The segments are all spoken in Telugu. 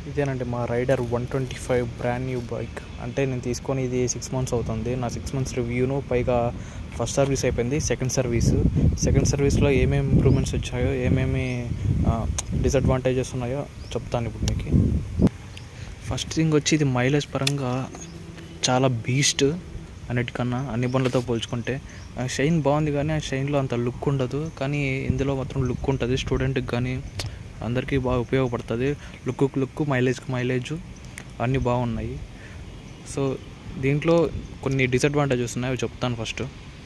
ఇదేనండి మా Raider one twenty five brand new bike అంటే నేను తీసుకొని ఇది సిక్స్ మంత్స్ అవుతుంది నా సిక్స్ మంత్స్ రివ్యూను పైగా ఫస్ట్ సర్వీస్ అయిపోయింది సెకండ్ సర్వీస్ సెకండ్ సర్వీస్లో ఏమేమి ఇంప్రూవ్మెంట్స్ వచ్చాయో ఏమేమి డిసడ్వాంటేజెస్ ఉన్నాయో చెప్తాను ఇప్పుడు మీకు ఫస్ట్ థింగ్ వచ్చి ఇది మైలేజ్ పరంగా చాలా బీస్ట్ అన్నిటికన్నా అన్ని బండ్లతో పోల్చుకుంటే ఆ షైన్ బాగుంది కానీ ఆ షైన్లో అంత లుక్ ఉండదు కానీ ఇందులో మాత్రం లుక్ ఉంటుంది స్టూడెంట్కి కానీ అందరికీ బాగా ఉపయోగపడుతుంది లుక్కు లుక్ మైలేజ్కి మైలేజ్ అన్నీ బాగున్నాయి సో దీంట్లో కొన్ని డిసడ్వాంటేజెస్ ఉన్నాయి అవి చెప్తాను ఫస్ట్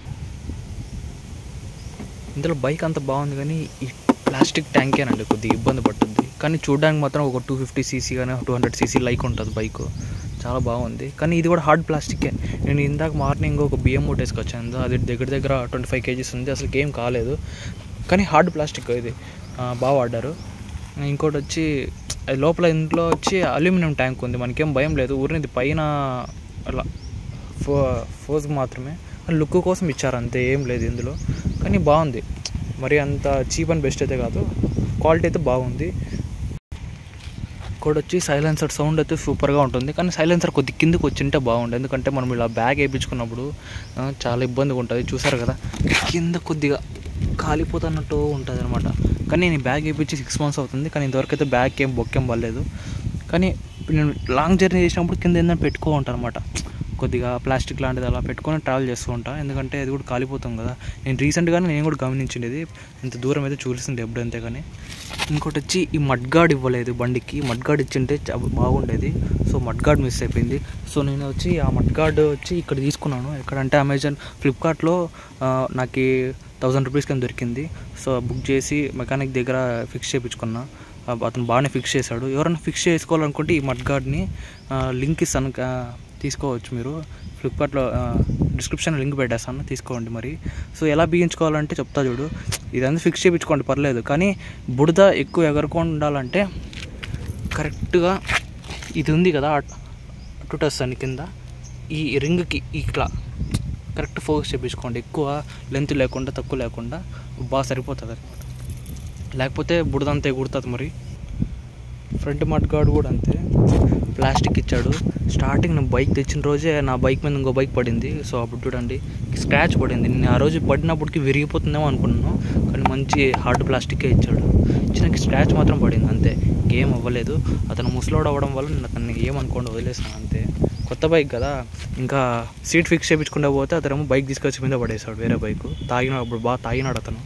ఇందులో బైక్ అంత బాగుంది కానీ ఈ ప్లాస్టిక్ ట్యాంకేనండి కొద్దిగా ఇబ్బంది పడుతుంది కానీ చూడడానికి మాత్రం ఒక టూ ఫిఫ్టీ సీసీ కానీ టూ హండ్రెడ్ సీసీ లైక్ ఉంటుంది బైక్ చాలా బాగుంది కానీ ఇది కూడా హార్డ్ ప్లాస్టికే నేను ఇందాక మార్నింగ్ ఒక బియ్యం మూటేసుకొచ్చాను అది దగ్గర దగ్గర ట్వంటీ ఫైవ్ కేజీస్ ఉంది అసలు ఏం కాలేదు కానీ హార్డ్ ప్లాస్టిక్ ఇది ఆ, బాగా వాడారు ఇంకోటి వచ్చి అది లోపల ఇంట్లో వచ్చి అల్యూమినియం ట్యాంక్ ఉంది మనకేం భయం లేదు ఊరినిది పైన అలా ఫో ఫోజ్ మాత్రమే లుక్ కోసం ఇచ్చారు అంతే ఏం లేదు ఇందులో కానీ బాగుంది మరి అంత చీప్ అండ్ బెస్ట్ అయితే కాదు క్వాలిటీ అయితే బాగుంది ఇంకోటి వచ్చి సైలెన్సర్ సౌండ్ అయితే సూపర్గా ఉంటుంది కానీ సైలెన్సర్ కొద్ది కిందకి వచ్చింటే బాగుంటుంది ఎందుకంటే మనం ఇలా బ్యాగ్ వేయించుకున్నప్పుడు ఆ, చాలా ఇబ్బందిగా ఉంటుంది చూసారు కదా కింద కొద్దిగా కాలిపోతున్నట్టు ఉంటుంది అనమాట కానీ నేను ఈ బ్యాగ్ వేయించి సిక్స్ మంత్స్ అవుతుంది కానీ ఇంతవరకు అయితే బ్యాగ్ ఏం బొక్కేం పడలేదు కానీ నేను లాంగ్ జర్నీ చేసినప్పుడు కింద ఏంటంటే పెట్టుకో ఉంటాను అనమాట కొద్దిగా ప్లాస్టిక్ లాంటిది అలా పెట్టుకొని ట్రావెల్ చేస్తూ ఉంటాను ఎందుకంటే అది కూడా కాలిపోతాం కదా నేను రీసెంట్గానే నేను కూడా గమనించింది ఇంత దూరం అయితే చూసింది ఎప్పుడు అంతే కానీ ఇంకోటి వచ్చి ఈ మడ్గాడ్ ఇవ్వలేదు బండికి మడ్గాడ్ ఇచ్చింటే చా- బాగుండేది సో మడ్గాడ్ మిస్ అయిపోయింది సో నేను వచ్చి ఆ మడ్గాడ్ వచ్చి ఇక్కడ తీసుకున్నాను ఎక్కడంటే అమెజాన్ ఫ్లిప్కార్ట్లో ఆ, నాకు థౌజండ్ రూపీస్కి అని దొరికింది సో బుక్ చేసి మెకానిక్ దగ్గర ఫిక్స్ చేయించుకున్నా ఆ, అతను బాగానే ఫిక్స్ చేశాడు ఎవరైనా ఫిక్స్ చేసుకోవాలనుకుంటే ఈ మడ్గాడ్ని లింక్ ఇస్తాను ఆ, తీసుకోవచ్చు మీరు ఫ్లిప్కార్ట్లో డిస్క్రిప్షన్ లింక్ పెట్టేస్తాను తీసుకోండి మరి సో ఎలా బిగించుకోవాలంటే చెప్తా చూడు ఇదంతా ఫిక్స్ చేయించుకోండి పర్లేదు కానీ బుడద ఎక్కువ ఎగరకుండా ఉండాలంటే కరెక్ట్గా ఇది ఉంది కదా అటుటస్ అని కింద ఈ రింగ్కి ఇట్లా కరెక్ట్ ఫోకస్ చేయించుకోండి ఎక్కువ లెంత్ లేకుండా తక్కువ లేకుండా బాగా సరిపోతుంది అనమాట లేకపోతే బుడదంతా ఎగురుతుంది మరి ఫ్రంట్ మడ్ గార్డ్ కూడా అంతే ప్లాస్టిక్ ఇచ్చాడు స్టార్టింగ్ నేను బైక్ తెచ్చిన రోజే నా బైక్ మీద ఇంకో బైక్ పడింది సో అప్పుడు చూడండి స్క్రాచ్ పడింది నేను ఆ రోజు పడినప్పటికి విరిగిపోతుందేమో అనుకున్నాను కానీ మంచి హార్డ్ ప్లాస్టికే ఇచ్చాడు చిన్న స్క్రాచ్ మాత్రం పడింది అంతే ఏం అవ్వలేదు అతను ముసలోడు అవ్వడం వల్ల నేను అతన్ని ఏమనుకోండి వదిలేసాను అంతే కొత్త బైక్ కదా ఇంకా సీట్ ఫిక్స్ చేయించుకుంటూ పోతే అతను బైక్ తీసుకొచ్చి మీద పడేసాడు వేరే బైక్ తాగిన అప్పుడు బాగా తాగినాడు అతను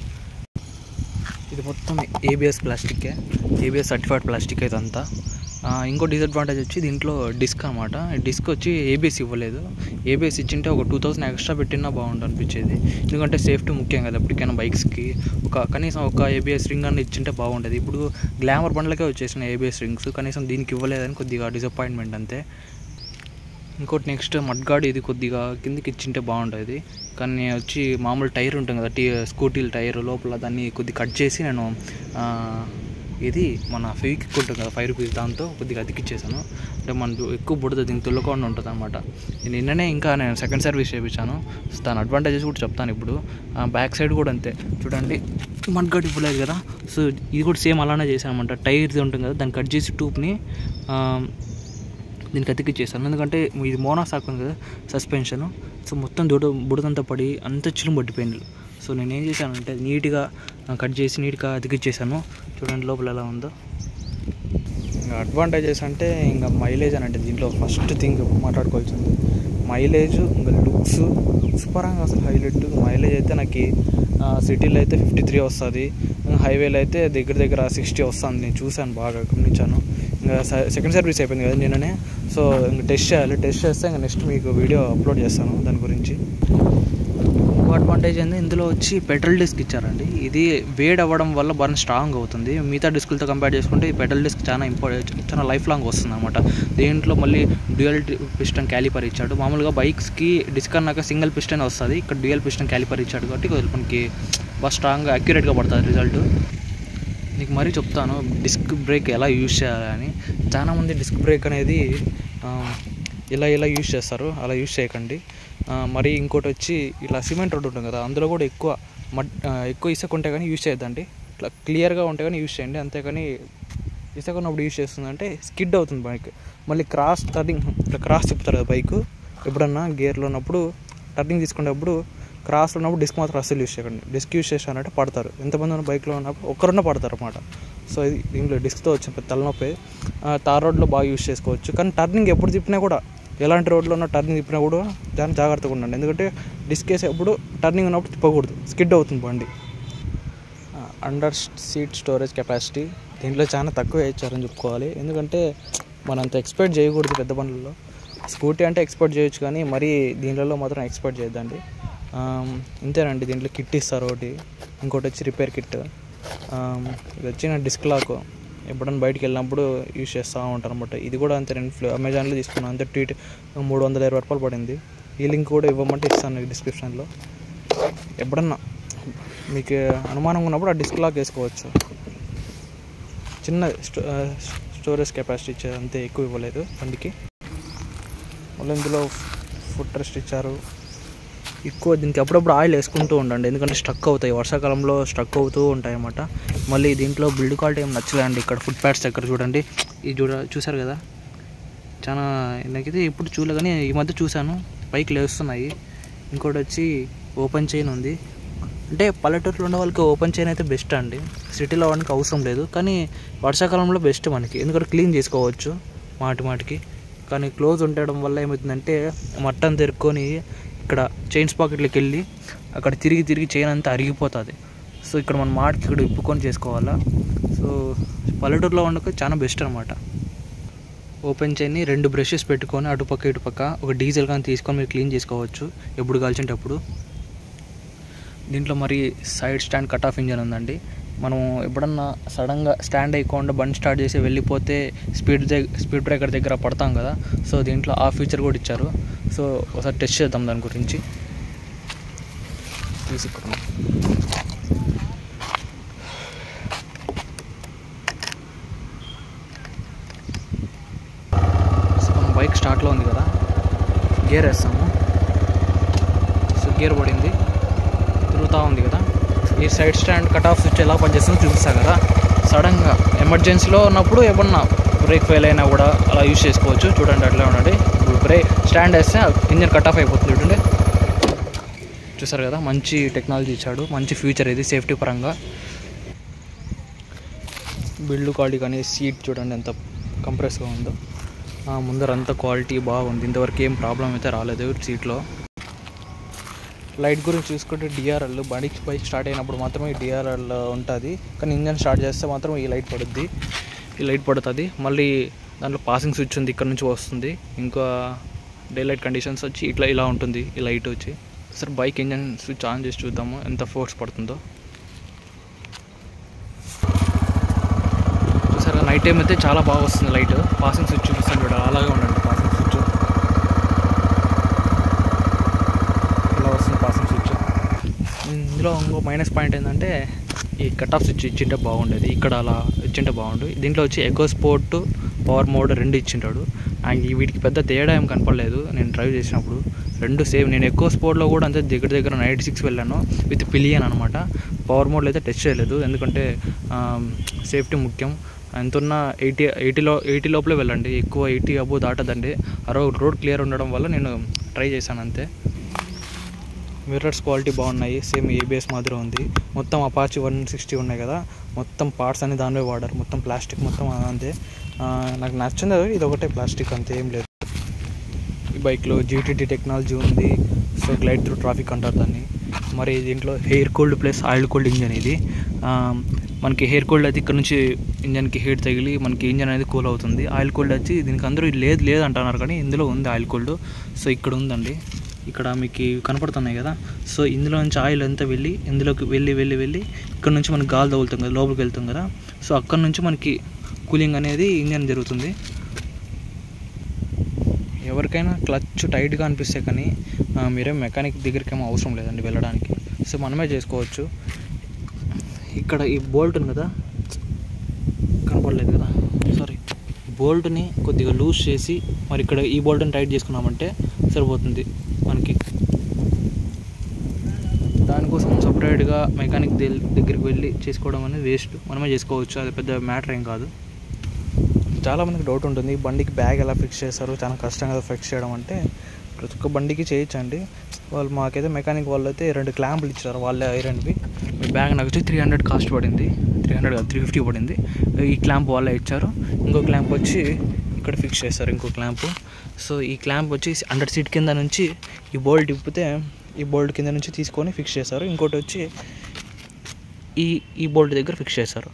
ఇది మొత్తం ఏబిఎస్ ప్లాస్టికే ఏబిఎస్ సర్టిఫైడ్ ప్లాస్టిక్ ఇదంతా ఆ, ఇంకో డిసడ్వాంటేజ్ వచ్చి దీంట్లో డిస్క్ అనమాట డిస్క్ వచ్చి ఏబిఎస్ ఇవ్వలేదు ఏబిఎస్ ఇచ్చింటే ఒక టూ థౌసండ్ ఎక్స్ట్రా పెట్టినా బాగుండు అనిపించేది ఎందుకంటే సేఫ్టీ ముఖ్యం కదా ఎప్పటికైనా బైక్స్కి ఒక కనీసం ఒక ఏబిఎస్ రింగ్ అన్న ఇచ్చింటే బాగుండేది ఇప్పుడు గ్లామర్ బండ్లకే వచ్చేసిన ఏబిఎస్ రింగ్స్ కనీసం దీనికి ఇవ్వలేదని కొద్దిగా డిసప్పాయింట్మెంట్ అంతే ఇంకోటి నెక్స్ట్ మడ్గాడ్ ఇది కొద్దిగా కిందికి ఇచ్చింటే బాగుంటుంది కానీ వచ్చి మామూలు టైర్ ఉంటుంది కదా టీ స్కూటీల టైర్ లోపల దాన్ని కొద్ది కట్ చేసి నేను ఆ, ఇది మన ఫెవిక్విక్ ఉంటుంది కదా ఫైవ్ రూపీస్ దాంతో కొద్దిగా అతికిచ్చేసాను అంటే మన ఎక్కువ బుడద దీనికి తుల్లకుండా ఉంటుంది అనమాట నేను నిన్ననే ఇంకా నేను సెకండ్ సర్వీస్ చేయించాను సో దాని అడ్వాంటేజెస్ కూడా చెప్తాను ఇప్పుడు బ్యాక్ సైడ్ కూడా అంతే చూడండి మడ్గాడ్ ఇవ్వలేదు కదా సో ఇది కూడా సేమ్ అలానే చేశాను అనమాట టైర్ ఉంటుంది కదా దాన్ని కట్ చేసి ట్యూబ్ని దీనికి అతికిచ్చేసాను ఎందుకంటే ఇది మోనాసాక్ ఉంది కదా సస్పెన్షన్ సో మొత్తం దూడ బుడదంతా పడి అంత చిలుము పట్టిపోయింది సో నేను ఏం చేశానంటే నీట్గా కట్ చేసి నీట్గా అతికిచ్చేసాను చూడండి లోపల ఎలా ఉందో ఇంకా అడ్వాంటేజెస్ అంటే ఇంకా మైలేజ్ అని అంటే దీంట్లో ఫస్ట్ థింగ్ మాట్లాడుకోవాల్సింది మైలేజ్ ఇంకా లుక్స్ లుక్స్ పరంగా అసలు హైలైట్ మైలేజ్ అయితే నాకు సిటీలో అయితే ఫిఫ్టీ త్రీ వస్తుంది హైవేలో అయితే దగ్గర దగ్గర సిక్స్టీ వస్తుంది నేను చూశాను బాగా గమనించాను ఇంకా సెకండ్ సర్వీస్ అయిపోయింది కదా నిన్ననే సో ఇంకా టెస్ట్ చేయాలి టెస్ట్ చేస్తే ఇంకా నెక్స్ట్ మీకు వీడియో అప్లోడ్ చేస్తాను దాని గురించి ఇంకో అడ్వాంటేజ్ ఏంది ఇందులో వచ్చి పెట్రోల్ డిస్క్ ఇచ్చారండి ఇది వేడి అవ్వడం వల్ల బాగా స్ట్రాంగ్ అవుతుంది మిగతా డిస్కులతో కంపేర్ చేసుకుంటే ఈ పెట్రోల్ డిస్క్ చాలా ఇంపార్టెంట్ చాలా లైఫ్ లాంగ్ వస్తుంది అనమాట దీంట్లో మళ్ళీ డ్యూయల్ పిస్టన్ క్యాలిపర్ ఇచ్చాడు మామూలుగా బైక్స్కి డిస్క్ అన్నాక సింగిల్ పిస్టన్ వస్తుంది ఇక్కడ డ్యూయల్ పిస్టన్ క్యాలిపర్ ఇచ్చాడు కాబట్టి కొద్దిగా మనకి బాగా స్ట్రాంగ్గా అక్యురేట్గా పడుతుంది రిజల్ట్ నీకు మరీ చెప్తాను డిస్క్ బ్రేక్ ఎలా యూజ్ చేయాలని చాలామంది డిస్క్ బ్రేక్ అనేది ఆ, ఇలా ఇలా యూజ్ చేస్తారు అలా యూజ్ చేయకండి ఆ, మరి ఇంకోటి వచ్చి ఇలా సిమెంట్ రోడ్ ఉంటుంది కదా అందులో కూడా ఎక్కువ మడ్ ఆ, ఎక్కువ ఇసుక ఉంటే కానీ యూజ్ చేయొద్దండి ఇట్లా క్లియర్గా ఉంటే కానీ యూజ్ చేయండి అంతేకాని ఇసుకున్నప్పుడు యూజ్ చేస్తుందంటే స్కిడ్ అవుతుంది బైక్ మళ్ళీ క్రాస్ టర్నింగ్ ఇట్లా క్రాస్ తిప్పుతారు కదా బైక్ ఎప్పుడన్నా గేర్లో ఉన్నప్పుడు టర్నింగ్ తీసుకునేటప్పుడు క్రాస్లో ఉన్నప్పుడు డిస్క్ మాత్రం అస్సలు యూజ్ చేయకండి డిస్క్ యూజ్ చేశారంటే పడతారు ఎంతమంది ఉన్న బైక్లో ఉన్నప్పుడు ఒక్కరున్న పడతారు అనమాట సో ఇది దీంట్లో డిస్క్తో వచ్చిన పెద్ద తలనొప్పి ఆ, తార్ రోడ్లో బాగా యూజ్ చేసుకోవచ్చు కానీ టర్నింగ్ ఎప్పుడు తిప్పినా కూడా ఎలాంటి రోడ్లో ఉన్న టర్నింగ్ తిప్పినా కూడా దాన్ని జాగ్రత్తగా ఉండండి ఎందుకంటే డిస్క్ వేసేటప్పుడు టర్నింగ్ ఉన్నప్పుడు తిప్పకూడదు స్కిడ్ అవుతుంది బండి అండర్ సీట్ స్టోరేజ్ కెపాసిటీ దీంట్లో చాలా తక్కువ ఇచ్చారని చెప్పుకోవాలి ఎందుకంటే మనం అంత ఎక్స్పెక్ట్ చేయకూడదు పెద్ద బండ్లలో స్కూటీ అంటే ఎక్స్పెక్ట్ చేయొచ్చు కానీ మరీ దీంట్లో మాత్రం ఎక్స్పెక్ట్ చేయొద్దండి ఆమ్, ఇంతేనండి దీంట్లో కిట్ ఇస్తారు ఒకటి ఇంకోటి వచ్చి రిపేర్ కిట్ ఆమ్, ఇది వచ్చిన డిస్క్ లాక్ ఎప్పుడైనా బయటికి వెళ్ళినప్పుడు యూజ్ చేస్తూ ఉంటారు అనమాట ఇది కూడా అంతే నేను ఫ్లి- అమెజాన్లో తీసుకున్నాను అంతే ట్వీట్ మూడు వందల ఇరవై రూపాయలు పడింది ఈ లింక్ కూడా ఇవ్వమంటే ఇస్తాను డిస్క్రిప్షన్లో ఎప్పుడన్నా మీకు అనుమానం ఉన్నప్పుడు ఆ డిస్క్ లాక్ వేసుకోవచ్చు చిన్న స్టో స్టోరేజ్ కెపాసిటీ ఇచ్చారు అంతే ఎక్కువ ఇవ్వలేదు బండికి మళ్ళీ ఇందులో ఫుట్ రెస్ట్ ఇచ్చారు ఎక్కువ దీనికి అప్పుడప్పుడు ఆయిల్ వేసుకుంటూ ఉండండి ఎందుకంటే స్ట్రక్ అవుతాయి వర్షాకాలంలో స్ట్రక్ అవుతూ ఉంటాయి అన్నమాట మళ్ళీ దీంట్లో బిల్డ్ క్వాలిటీ ఏం నచ్చలేదండి ఇక్కడ ఫుట్ ప్యాడ్స్ దగ్గర చూడండి ఇది చూడ చూసారు కదా చాలా నాకైతే ఇప్పుడు చూడలే కానీ ఈ మధ్య చూశాను పైకి లేస్తున్నాయి ఇంకోటి వచ్చి ఓపెన్ చైన్ ఉంది అంటే పల్లెటూరులో ఉన్న వాళ్ళకి ఓపెన్ చైన్ అయితే బెస్ట్ అండి సిటీలో వాడికి అవసరం లేదు కానీ వర్షాకాలంలో బెస్ట్ మనకి ఎందుకంటే క్లీన్ చేసుకోవచ్చు మాటి మాటికి కానీ క్లోజ్ ఉండడం వల్ల ఏమవుతుందంటే మట్టం తెరుక్కొని ఇక్కడ చైన్స్ పాకెట్లోకి వెళ్ళి అక్కడ తిరిగి తిరిగి చైన్ అంతా అరిగిపోతుంది సో ఇక్కడ మనం మాటికి ఇక్కడ ఇప్పుకొని చేసుకోవాలా సో పల్లెటూరులో ఉండక చాలా బెస్ట్ అనమాట ఓపెన్ చేయని రెండు బ్రషెస్ పెట్టుకొని అటుపక్క ఇటుపక్క ఒక డీజిల్ కానీ తీసుకొని మీరు క్లీన్ చేసుకోవచ్చు ఎప్పుడు కాల్చేటప్పుడు దీంట్లో మరి side stand cut off engine ఉందండి మనం ఎప్పుడన్నా సడన్గా స్టాండ్ అయ్యకుండా బండి స్టార్ట్ చేసి వెళ్ళిపోతే స్పీడ్ స్పీడ్ బ్రేకర్ దగ్గర పడతాం కదా సో దీంట్లో ఆ ఫీచర్ కూడా ఇచ్చారు సో ఒకసారి టెస్ట్ చేద్దాం దాని గురించి తీసుకున్నాం సో మన బైక్ స్టార్ట్లో ఉంది కదా గేర్ వేస్తాము సో గేర్ పడింది తిరుగుతూ ఉంది కదా ఈ side stand cut off switch ఎలా పనిచేస్తుందో చూపిస్తా కదా సడన్గా ఎమర్జెన్సీలో ఉన్నప్పుడు ఏమన్నా బ్రేక్ ఫెయిల్ అయినా కూడా అలా యూజ్ చేసుకోవచ్చు చూడండి అట్లా ఉండండి ఇప్పుడు బ్రేక్ స్టాండ్ వేస్తే ఇంజన్ కట్ ఆఫ్ అయిపోతుంది చూడండి చూసారు కదా మంచి టెక్నాలజీ ఇచ్చాడు మంచి ఫ్యూచర్ ఇది సేఫ్టీ పరంగా బిల్డ్ క్వాలిటీ కానీ సీట్ చూడండి ఎంత కంప్రెస్గా ఉందో ఆ, ముందర అంతా క్వాలిటీ బాగుంది ఇంతవరకు ఏం ప్రాబ్లం అయితే రాలేదు సీట్లో లైట్ గురించి చూసుకుంటే డిఆర్ఎల్ బైక్ బైక్ స్టార్ట్ అయినప్పుడు మాత్రమే ఈ డిఆర్ఎల్ ఉంటుంది కానీ ఇంజన్ స్టార్ట్ చేస్తే మాత్రం ఈ లైట్ పడుద్ది ఈ లైట్ పడుతుంది మళ్ళీ దాంట్లో పాసింగ్ స్విచ్ ఉంది ఇక్కడ నుంచి వస్తుంది ఇంకా డే లైట్ కండిషన్స్ వచ్చి ఇట్లా ఇలా ఉంటుంది ఈ లైట్ వచ్చి సరే బైక్ ఇంజన్ స్విచ్ ఆన్ చేసి చూద్దాము ఎంత ఫోర్స్ పడుతుందో చూసారా నైట్ టైం అయితే చాలా బాగా వస్తుంది లైట్ పాసింగ్ స్విచ్ చూపిస్తాను చూడాలి అలాగే ఉండండి పాసింగ్ స్విచ్ ఇలా వస్తుంది పాసింగ్ స్విచ్ ఇందులో ఇంకో మైనస్ పాయింట్ ఏంటంటే ఈ కట్ ఆఫ్ స్విచ్ ఇచ్చింటే బాగుండేది ఇక్కడ అలా ఇచ్చింటే బాగుండు దీంట్లో వచ్చి ఎకో స్పోర్ట్ పవర్ మోడ్ రెండు ఇచ్చింటాడు అండ్ ఈ వీటికి పెద్ద తేడా ఏం కనపడలేదు నేను డ్రైవ్ చేసినప్పుడు రెండు సేమ్ నేను ఎక్కువ స్పోర్ట్లో కూడా అంతే దగ్గర దగ్గర నైంటీ సిక్స్ వెళ్ళాను విత్ పిలియన్ అనమాట పవర్ మోడ్లో అయితే టెస్ట్ చేయలేదు ఎందుకంటే సేఫ్టీ ముఖ్యం ఎంతున్నా ఎయిటీ ఎయిటీలో ఎయిటీ లోపలే వెళ్ళండి ఎక్కువ ఎయిటీ అబో దాటదండి ఆ రోడ్ రోడ్ క్లియర్ ఉండడం వల్ల నేను ట్రై చేశాను అంతే మిర్రర్స్ క్వాలిటీ బాగున్నాయి సేమ్ ఏబిఎస్ మాదిరి ఉంది మొత్తం అపాచి వన్ సిక్స్టీ ఉన్నాయి కదా మొత్తం పార్ట్స్ అన్ని దానిలో వాడారు మొత్తం ప్లాస్టిక్ మొత్తం అంతే ఆ, నాకు నచ్చింది అది ఇది ఒకటే ప్లాస్టిక్ అంతే ఏం లేదు ఈ బైక్లో జీటీటీ టెక్నాలజీ ఉంది సో గ్లైడ్ త్రూ ట్రాఫిక్ అంటారు దాన్ని మరి దీంట్లో air cooled plus oil cooled engine ఇది ఆ, మనకి హెయిర్ కూల్డ్ అయితే ఇక్కడ నుంచి ఇంజన్కి హీట్ తగిలి మనకి ఇంజన్ అనేది కూల్ అవుతుంది ఆయిల్ కూల్డ్ వచ్చి దీనికి అందరూ ఇది లేదు లేదు అంటున్నారు కానీ ఇందులో ఉంది ఆయిల్ కూల్డ్ సో ఇక్కడ ఉందండి ఇక్కడ మీకు ఇవి కనపడుతున్నాయి కదా సో ఇందులో నుంచి ఆయిల్ అంతా వెళ్ళి ఇందులోకి వెళ్ళి వెళ్ళి వెళ్ళి ఇక్కడ నుంచి మనకి గాలి తగులుతుంది కదా లోపలికి వెళ్తాం కదా సో అక్కడ నుంచి మనకి కూలింగ్ అనేది ఇంజన్ జరుగుతుంది ఎవరికైనా క్లచ్ టైట్గా అనిపిస్తే కానీ ఆ, మీరేం మెకానిక్ దగ్గరికి ఏమో అవసరం లేదండి వెళ్ళడానికి సో మనమే చేసుకోవచ్చు ఇక్కడ ఈ బోల్ట్ ఉంది కదా కనపడలేదు కదా సారీ బోల్ట్ని కొద్దిగా లూజ్ చేసి మరి ఇక్కడ ఈ బోల్ట్ని టైట్ చేసుకున్నామంటే సరిపోతుంది మనకి దానికోసం సపరేట్గా మెకానిక్ దగ్గరికి వెళ్ళి చేసుకోవడం అనేది వేస్ట్ మనమే చేసుకోవచ్చు అది పెద్ద మ్యాటర్ ఏం కాదు చాలామందికి డౌట్ ఉంటుంది బండికి బ్యాగ్ ఎలా ఫిక్స్ చేస్తారు చాలా కష్టం కదా ఫిక్స్ చేయడం అంటే ప్రతి ఒక్క బండికి చేయొచ్చండి వాళ్ళు మాకైతే మెకానిక్ వాళ్ళు అయితే రెండు క్లాంపులు ఇచ్చారు వాళ్ళే ఐరన్వి మీ బ్యాగ్ నాకు వచ్చి త్రీ హండ్రెడ్ కాస్ట్ పడింది త్రీ హండ్రెడ్ త్రీ ఫిఫ్టీ పడింది ఈ క్లాంప్ వాళ్ళే ఇచ్చారు ఇంకో క్లాంప్ వచ్చి ఇక్కడ ఫిక్స్ చేస్తారు ఇంకో క్లాంప్ సో ఈ క్లాంప్ వచ్చి అండర్ సీట్ కింద నుంచి ఈ బోల్ట్ తిప్పితే ఈ బోల్ట్ కింద నుంచి తీసుకొని ఫిక్స్ చేస్తారు ఇంకోటి వచ్చి ఈ ఈ బోల్ట్ దగ్గర ఫిక్స్ చేస్తారు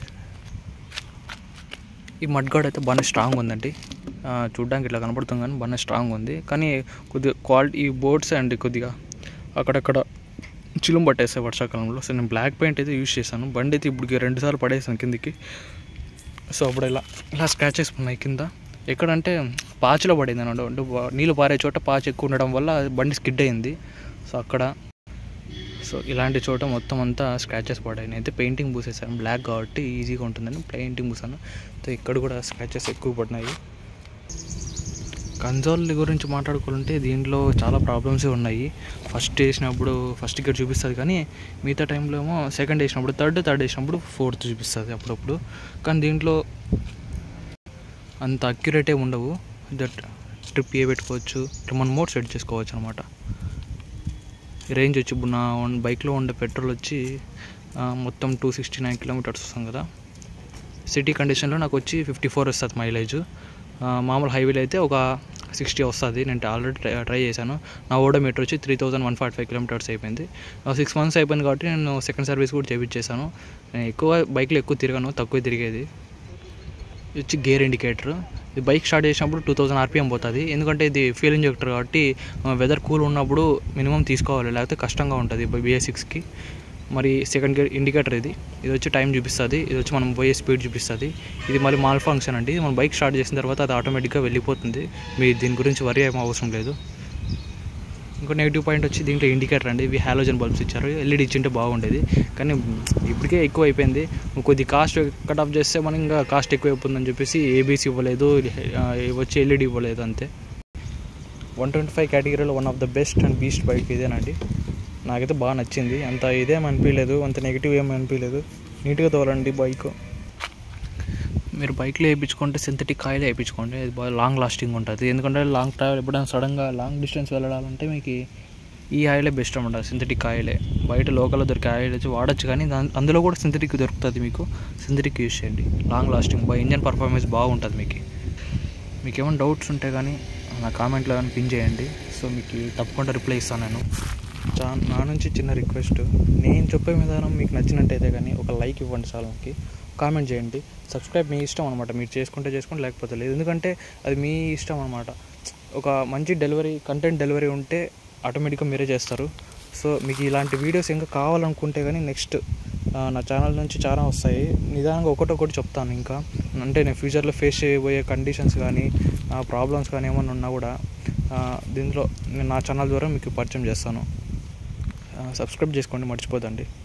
ఈ మడ్ గార్డ్ అయితే బాగానే స్ట్రాంగ్ ఉందండి ఆ, చూడ్డానికి ఇట్లా కనపడుతుంది కానీ బాగానే స్ట్రాంగ్ ఉంది కానీ కొద్దిగా క్వాలిటీ ఈ బోర్డ్స్ అండి కొద్దిగా అక్కడక్కడ చిలుం పట్టేస్తాయి వర్షాకాలంలో సో నేను బ్లాక్ పెయింట్ అయితే యూజ్ చేశాను బండి అయితే ఇప్పుడు రెండు సార్లు పడేసాను కిందికి సో అప్పుడు ఇలా ఇలా స్క్రాచెస్ ఉన్నాయి కింద ఎక్కడంటే పాచిలో పడింది అనమాట అంటే వా- నీళ్ళు పారే చోట పాచి ఎక్కువ ఉండడం వల్ల బండి స్కిడ్ అయింది సో అక్కడ సో ఇలాంటి చోట మొత్తం అంతా స్క్రాచెస్ పడ్డాయి నేనైతే పెయింటింగ్ పూసేసాను బ్లాక్ కాబట్టి ఈజీగా ఉంటుందని పెయింటింగ్ పూసాను సో ఇక్కడ కూడా స్క్రాచెస్ ఎక్కువ పడినాయి కన్సోల్ గురించి మాట్లాడుకుంటే దీంట్లో చాలా ప్రాబ్లమ్స్ ఉన్నాయి ఫస్ట్ వేసినప్పుడు ఫస్ట్ ఇక్కడ చూపిస్తుంది కానీ మిగతా టైంలో ఏమో సెకండ్ వేసినప్పుడు థర్డ్ థర్డ్ వేసినప్పుడు ఫోర్త్ చూపిస్తుంది అప్పుడప్పుడు కానీ దీంట్లో అంత అక్యురేటే ఉండవు దట్ ట్రిప్ ఏ పెట్టుకోవచ్చు ట్రిమన్ మోడ్ సెట్ చేసుకోవచ్చు అనమాట రేంజ్ వచ్చి ఇప్పుడు నా వన్ బైక్లో ఉండే పెట్రోల్ వచ్చి ఆ, మొత్తం టూ సిక్స్టీ నైన్ కిలోమీటర్స్ వస్తాం కదా సిటీ కండిషన్లో నాకు వచ్చి ఫిఫ్టీ ఫోర్ వస్తుంది మైలేజ్ మామూలు హైవేలో అయితే ఒక సిక్స్టీ వస్తుంది నేను ఆల్రెడీ ట్రై ట్రై చేశాను నా ఓడోమీటర్ వచ్చి three thousand one forty five kilometres అయిపోయింది సిక్స్ మంత్స్ అయిపోయింది కాబట్టి నేను సెకండ్ సర్వీస్ కూడా చేయించేసాను నేను ఎక్కువ బైక్లో ఎక్కువ తిరగను తక్కువ తిరిగేది ఇది వచ్చి గేర్ ఇండికేటర్ ఇది బైక్ స్టార్ట్ చేసినప్పుడు టూ థౌసండ్ ఆర్పిఎం పోతుంది ఎందుకంటే ఇది ఫ్యూల్ ఇంజెక్టర్ కాబట్టి వెదర్ కూల్ ఉన్నప్పుడు మినిమం తీసుకోవాలి లేకపోతే కష్టంగా ఉంటుంది బిఏ సిక్స్కి మరి సెకండ్ గేర్ ఇండికేటర్ ఇది ఇది వచ్చి టైం చూపిస్తుంది ఇది వచ్చి మనం పోయే స్పీడ్ చూపిస్తుంది ఇది మళ్ళీ మాల్ ఫంక్షన్ అండి మనం బైక్ స్టార్ట్ చేసిన తర్వాత అది ఆటోమేటిక్గా వెళ్ళిపోతుంది మీ దీని గురించి వరి ఏం అవసరం లేదు ఇంకో నెగిటివ్ పాయింట్ వచ్చి దీంట్లో ఇండికేటర్ అండి ఇవి హాలోజన్ బల్బ్స్ ఇచ్చారు ఎల్ఈడి ఇచ్చింటే బాగుండేది కానీ ఇప్పటికే ఎక్కువ అయిపోయింది కొద్ది కాస్ట్ కట్ ఆఫ్ చేస్తే మనం ఇంకా కాస్ట్ ఎక్కువ అయిపోతుందని చెప్పేసి ఏబీసీ ఇవ్వలేదు ఆ, ఇవి వచ్చి ఎల్ఈడి ఇవ్వలేదు అంతే వన్ ట్వంటీ ఫైవ్ కేటగిరీలో one of the best and beast bike ఇదేనండి నాకైతే బాగా నచ్చింది అంత ఇదేం అనిపించలేదు అంత నెగిటివ్ ఏం అనిపించలేదు నీట్గా తోలండి బైక్ మీరు బైక్లో వేయించుకుంటే సింథటిక్ ఆయిల్ వేయించుకోండి అది బాగా లాంగ్ లాస్టింగ్ ఉంటుంది ఎందుకంటే లాంగ్ ట్రావెల్ ఎప్పుడైనా సడన్గా లాంగ్ డిస్టెన్స్ వెళ్ళాలంటే మీకు ఈ ఆయిలే బెస్ట్ అనమాట సింథటిక్ ఆయిలే బయట లోకల్లో దొరికే ఆయిల్ వచ్చి వాడచ్చు కానీ దాని అందులో కూడా సింథటిక్ దొరుకుతుంది మీకు సింథటిక్ యూస్ చేయండి లాంగ్ లాస్టింగ్ బాగా ఇంజన్ పర్ఫార్మెన్స్ బాగుంటుంది మీకు మీకు ఏమైనా డౌట్స్ ఉంటే కానీ నా కామెంట్లో కానీ పిన్ చేయండి సో మీకు తప్పకుండా రిప్లై ఇస్తాను నేను చా నా నుంచి చిన్న రిక్వెస్ట్ నేను చెప్పే విధానం మీకు నచ్చినట్టయితే కానీ ఒక లైక్ ఇవ్వండి ఛానల్కి కామెంట్ చేయండి సబ్స్క్రైబ్ మీ ఇష్టం అనమాట మీరు చేసుకుంటే చేసుకోండి లేకపోతే లేదు ఎందుకంటే అది మీ ఇష్టం అనమాట ఒక మంచి డెలివరీ కంటెంట్ డెలివరీ ఉంటే ఆటోమేటిక్గా మీరే చేస్తారు సో మీకు ఇలాంటి వీడియోస్ ఇంకా కావాలనుకుంటే కానీ నెక్స్ట్ నా ఛానల్ నుంచి చాలా వస్తాయి నిదానంగా ఒకటొకటి చెప్తాను ఇంకా అంటే నేను ఫ్యూచర్లో ఫేస్ చేయబోయే కండిషన్స్ కానీ ప్రాబ్లమ్స్ కానీ ఏమైనా ఉన్నా కూడా ఆ, దీంట్లో నేను నా ఛానల్ ద్వారా మీకు పరిచయం చేస్తాను సబ్స్క్రైబ్ చేసుకోండి మర్చిపోదండి